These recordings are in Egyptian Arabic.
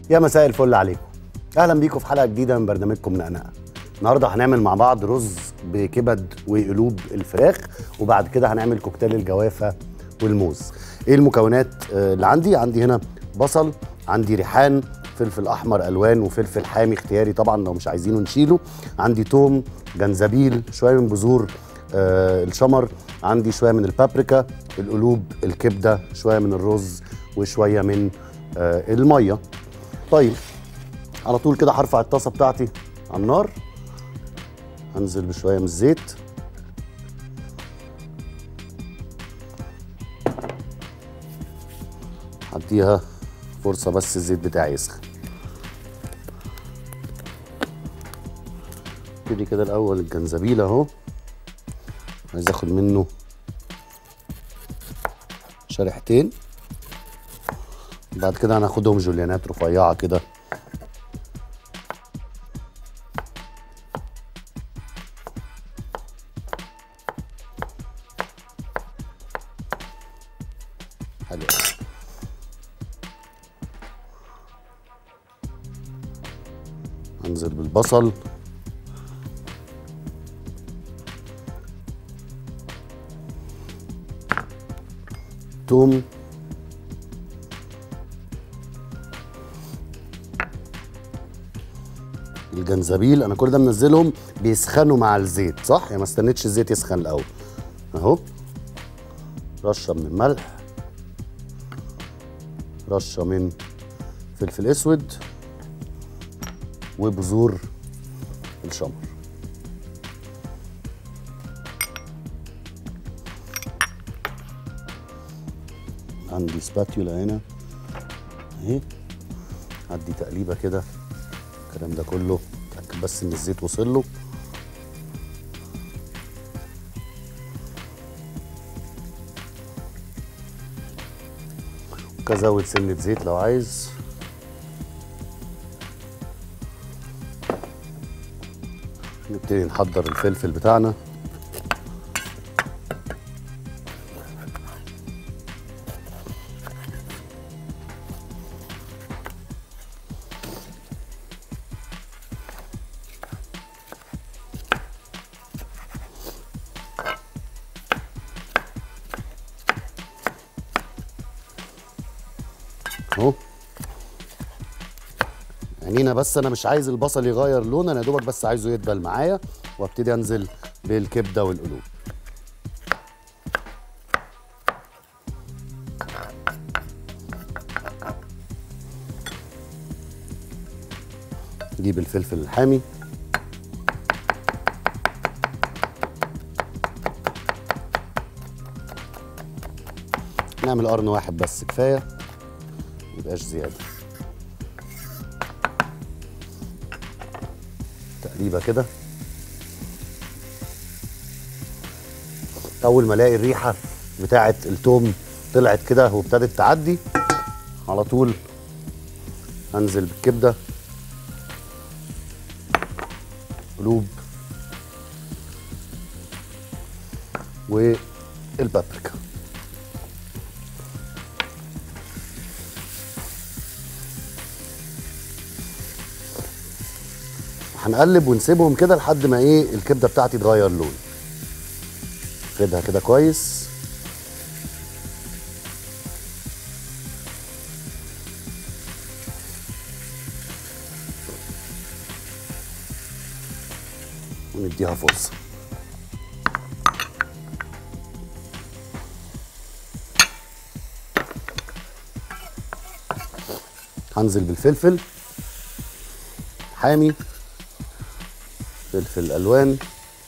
يا مساء الفل عليكم اهلا بيكم في حلقه جديده من برنامجكم نقنقه النهارده هنعمل مع بعض رز بكبد وقلوب الفراخ وبعد كده هنعمل كوكتيل الجوافه والموز ايه المكونات آه، اللي عندي عندي هنا بصل عندي ريحان فلفل احمر الوان وفلفل حامي اختياري طبعا لو مش عايزينه نشيله عندي توم جنزبيل شويه من بذور آه، الشمر عندي شويه من البابريكا القلوب الكبده شويه من الرز وشويه من آه، الميه طيب على طول كده هرفع الطاسه بتاعتي على النار هنزل بشويه من الزيت هديها فرصه بس الزيت بتاعي يسخن ابتدي كده الاول الجنزبيل اهو عايز اخد منه شريحتين بعد كده هناخدهم جوليانات رفيعه كده حلو أوي. هنزل بالبصل توم الجنزبيل انا كل ده منزلهم بيسخنوا مع الزيت صح يعني ما استنيتش الزيت يسخن الاول اهو رشه من الملح رشه من فلفل اسود وبذور الشمر عندي سباتيولا هنا اهي هدي تقليبه كده الكلام ده كله اتاكد بس ان الزيت وصل له وكزود سنه زيت لو عايز نبتدي نحضر الفلفل بتاعنا اهو عينينا بس انا مش عايز البصل يغير لون انا يا دوبك بس عايزه يدبل معايا وابتدي انزل بالكبده والقلوب نجيب الفلفل الحامي نعمل قرن واحد بس كفايه ميبقاش زياده تقليبه كده اول ما الاقي الريحه بتاعه التوم طلعت كده وابتدت تعدي على طول هنزل بالكبده قلوب والبابريكا هنقلب ونسيبهم كده لحد ما ايه الكبده بتاعتي تغير لون خدها كده كويس ونديها فرصه هنزل بالفلفل حامي فلفل الوان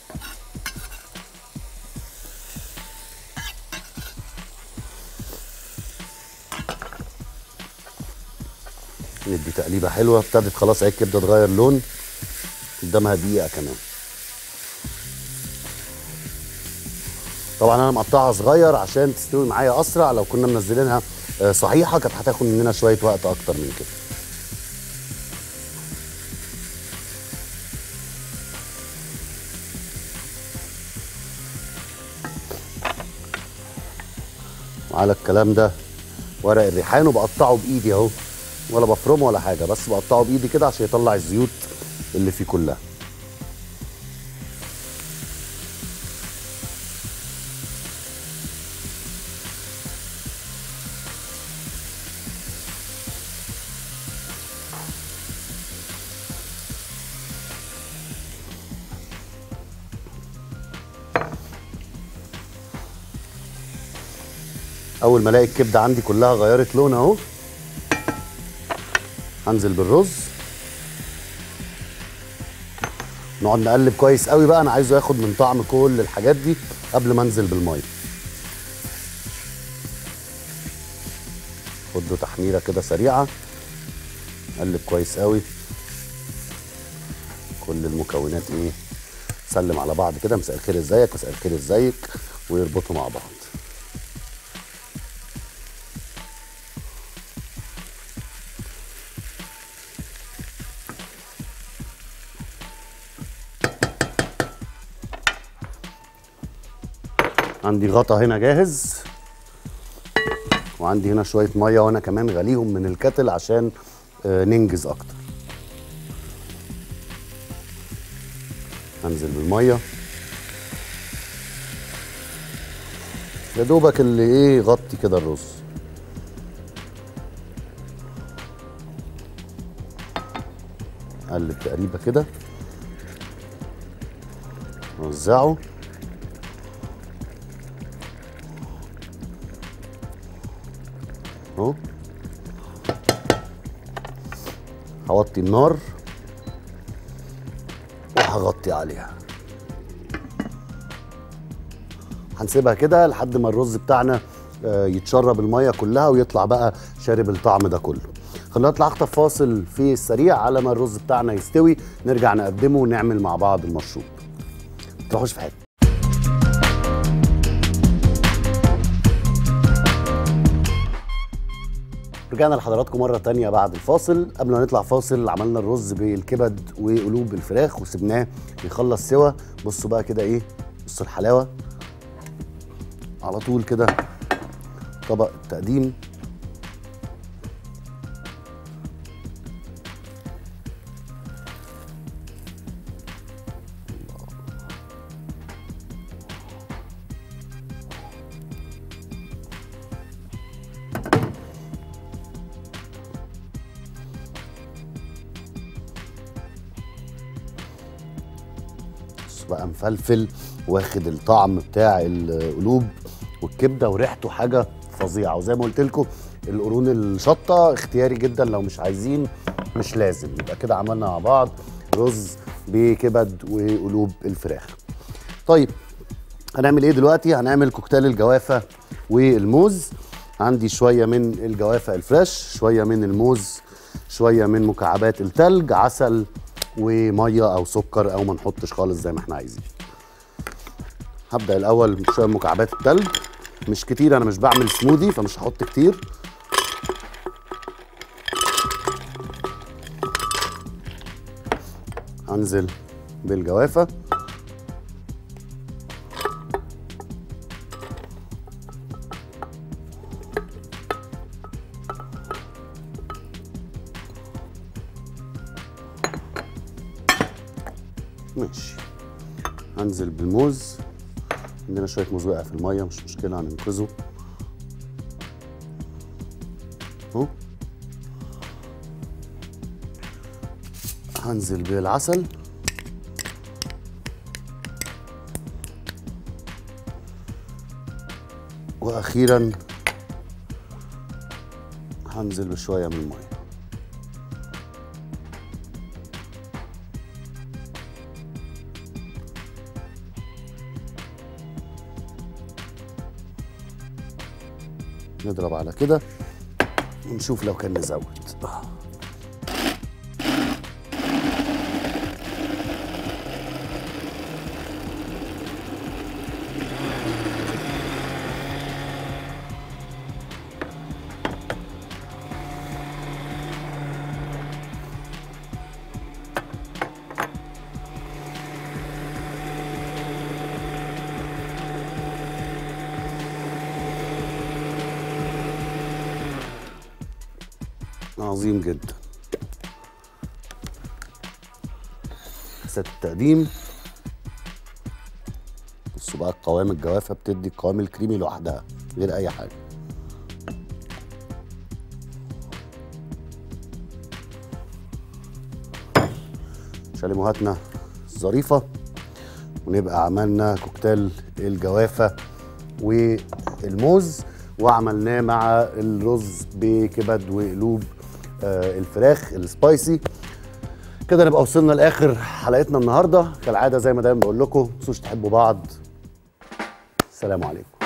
ندي تقليبه حلوه ابتدت خلاص اهي الكبده تغير لون قدامها دقيقه كمان طبعا انا مقطعها صغير عشان تستوي معايا اسرع لو كنا منزلينها آه، صحيحه كانت هتاخد مننا شويه وقت اكتر من كده وعلى الكلام ده ورق الريحان وبقطعه بايدي اهو ولا بفرمه ولا حاجه بس بقطعه بايدي كده عشان يطلع الزيوت اللي فيه كلها اول ما الاقي الكبده عندي كلها غيرت لون اهو هنزل بالرز نقعد نقلب كويس قوي بقى انا عايزه ياخد من طعم كل الحاجات دي قبل ما انزل بالميه خد له تحميره كده سريعه قلب كويس قوي كل المكونات ايه سلم على بعض كده مساء الخير ازيك مساء الخير ازيك ويربطوا مع بعض عندي غطا هنا جاهز وعندي هنا شويه ميه وانا كمان غليهم من الكتل عشان آه، ننجز اكتر هنزل بالميه يا دوبك اللي ايه يغطي كده الرز قلب تقريبا كده وزعه اهو هوطي النار وهغطي عليها هنسيبها كده لحد ما الرز بتاعنا آه، يتشرب الميه كلها ويطلع بقى شارب الطعم ده كله خلينا نطلع اخطف فاصل في السريع على ما الرز بتاعنا يستوي نرجع نقدمه ونعمل مع بعض المشروب تروحوش في حته رجعنا لحضراتكم مرة تانية بعد الفاصل قبل ما نطلع فاصل عملنا الرز بالكبد وقلوب الفراخ وسبناه يخلص سوا بصوا بقى كده ايه بصوا الحلاوة على طول كده طبق التقديم بص بقى مفلفل واخد الطعم بتاع القلوب والكبده وريحته حاجه فظيعه وزي ما قلت لكم القرون الشطه اختياري جدا لو مش عايزين مش لازم يبقى كده عملنا مع بعض رز بكبد وقلوب الفراخ طيب هنعمل ايه دلوقتي هنعمل كوكتيل الجوافه والموز عندي شويه من الجوافه الفريش شويه من الموز شويه من مكعبات التلج عسل وميه او سكر او ما نحطش خالص زي ما احنا عايزين هبدا الاول بشويه من مكعبات التلج مش كتير انا مش بعمل سموذي فمش هحط كتير هنزل بالجوافه ماشي هنزل بالموز عندنا شويه موز وقع في الميه مش مشكله هننقذه اهو هنزل بالعسل واخيرا هنزل بشويه من الميه نضرب على كده ونشوف لو كان نزود عظيم جدا كاسات التقديم بصوا بقى قوام الجوافه بتدي القوام الكريمي لوحدها غير اي حاجه شاليموهاتنا الظريفه ونبقى عملنا كوكتيل الجوافه والموز وعملناه مع الرز بكبد وقلوب آه الفراخ السبايسي كده نبقى وصلنا لاخر حلقتنا النهارده كالعاده زي ما دايما بقول لكم ما تنسوش تحبوا بعض السلام عليكم